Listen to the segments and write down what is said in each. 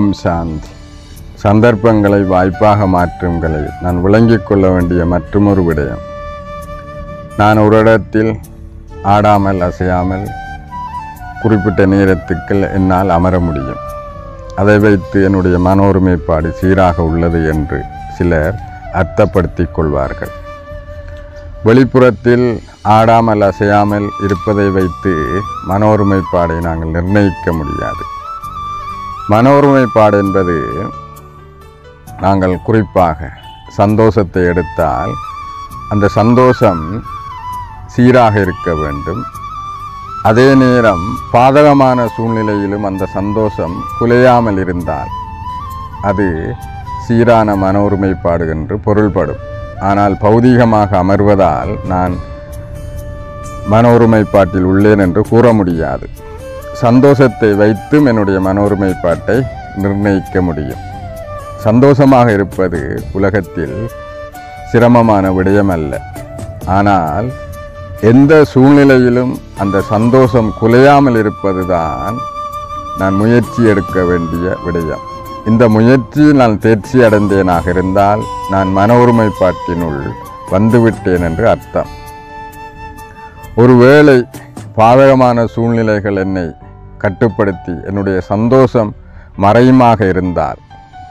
ஓம் சாந்தி சந்தர்ப்பங்களை வாய்ப்பாக மாற்றும் கலை நான் விளங்கிக் கொள்ள வேண்டிய மற்றொரு விடயம் நான் ஒரு இடத்தில் ஆடாமல் அசையாமல் குறிப்பிட்ட நேரத்துக்கு என்னால் அமர முடியும் அதை வைத்து என்னுடைய மன ஒருமைப்பாடு சீராக உள்ளது என்று சிலர் அர்த்தப்படுத்திக் கொள்வார்கள் வெளிப்புறத்தில் ஆடாமல் அசையாமல் இருப்பதை வைத்து மன ஒருமைப்பாடை நாங்கள் நிர்ணயிக்க முடியாது மன ஒருமைப்பாடு என்பது நாங்கள் குறிப்பாக சந்தோஷத்தை எடுத்தால் அந்த சந்தோஷம் சீராக இருக்க வேண்டும் அதே நேரம் பாதகமான சூழ்நிலையிலும் அந்த சந்தோஷம் குலையாமல் இருந்தால் அது சீரான மன ஒருமைப்பாடு என்று பொருள்படும் ஆனால் பௌதீகமாக அமர்வதால் நான் மன ஒருமைப்பாட்டில் உள்ளேன் என்று கூற முடியாது சந்தோஷத்தை வைத்தும் என்னுடைய மன ஒருமைப்பாட்டை நிர்ணயிக்க முடியும் சந்தோஷமாக இருப்பது உலகத்தில் சிரமமான விடயம் அல்ல ஆனால் எந்த சூழ்நிலையிலும் அந்த சந்தோஷம் குலையாமல் இருப்பதுதான் நான் முயற்சி எடுக்க வேண்டிய விடயம் இந்த முயற்சியில் நான் தேர்ச்சி அடைந்தேனாக இருந்தால் நான் மன ஒருமைப்பாட்டினுள் வந்துவிட்டேன் என்று அர்த்தம் ஒருவேளை பாதகமான சூழ்நிலைகள் என்னை கட்டுப்படுத்தி என்னுடைய சந்தோஷம் மறையுமாக இருந்தால்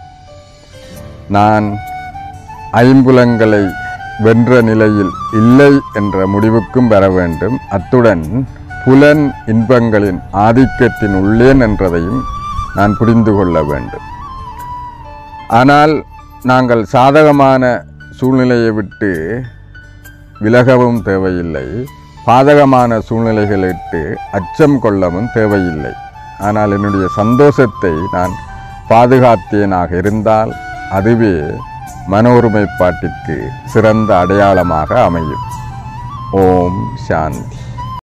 நான் ஐம்புலங்களை வென்ற நிலையில் இல்லை என்ற முடிவுக்கும் பெற வேண்டும் அத்துடன் புலன் இன்பங்களின் ஆதிக்கத்தின் உள்ளேன் என்றதையும் நான் புரிந்து கொள்ள வேண்டும் ஆனால் நாங்கள் சாதகமான சூழ்நிலையை விட்டு விலகவும் தேவையில்லை பாதகமான சூழ்நிலைகளிட்டு அச்சம் கொள்ளவும் தேவையில்லை ஆனால் என்னுடைய சந்தோஷத்தை நான் பாதுகாத்தேனாக இருந்தால் அதுவே மன ஒருமைப்பாட்டிற்கு சிறந்த அடையாளமாக அமையும் ஓம் சாந்தி